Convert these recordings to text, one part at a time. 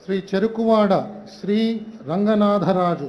శ్రీ చెరుకువాడ శ్రీ రంగనాథరాజు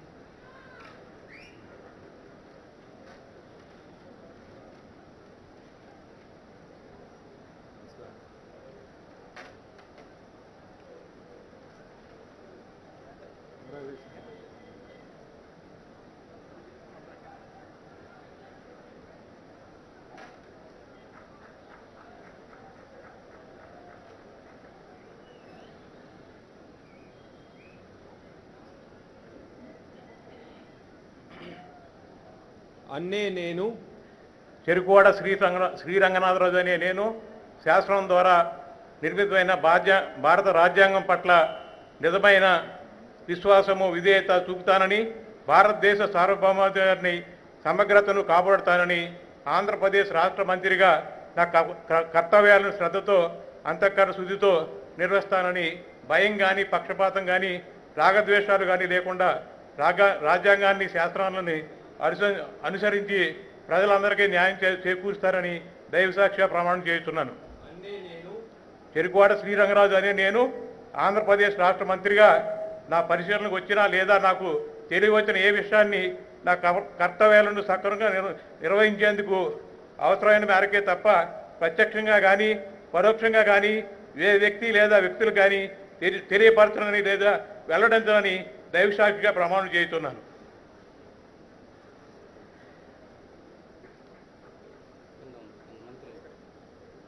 అన్నే నేను చెరుకువాడ శ్రీ రంగ శ్రీరంగనాథరాజు అనే నేను శాస్త్రం ద్వారా నిర్మితమైన బాధ్య భారత రాజ్యాంగం పట్ల నిజమైన విశ్వాసము విధేయత చూపుతానని భారతదేశ సార్వభౌమాధికారిని సమగ్రతను కాపాడుతానని ఆంధ్రప్రదేశ్ రాష్ట్ర మంత్రిగా నా క- క- కర్తవ్యాలను శ్రద్ధతో అంతఃకరణ శుద్ధితో నిర్వహిస్తానని భయం కానీ పక్షపాతం కానీ రాగద్వేషాలు కానీ లేకుండా రాగ రాజ్యాంగాన్ని శాస్త్రాలని అనుస అనుసరించి ప్రజలందరికీ న్యాయం చే చేకూరుస్తారని దైవసాక్షిగా ప్రమాణం చేస్తున్నాను చెరుకువాడ శ్రీరంగరాజు అనే నేను ఆంధ్రప్రదేశ్ రాష్ట్ర మంత్రిగా నా పరిశీలనకు వచ్చినా లేదా నాకు తెలియవచ్చిన ఏ విషయాన్ని నా కవ- కర్తవ్యాలను సక్రమంగా నిర్వ- నిర్వహించేందుకు అవసరమైన మేరకే తప్ప ప్రత్యక్షంగా కానీ పరోక్షంగా కానీ ఏ వ్యక్తి లేదా వ్యక్తులు కానీ తెలి తెలియపరచనని లేదా వెల్లడించనని దైవసాక్షిగా ప్రమాణం చేస్తున్నాను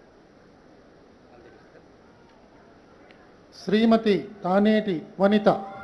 శ్రీమతి తానేటి వనిత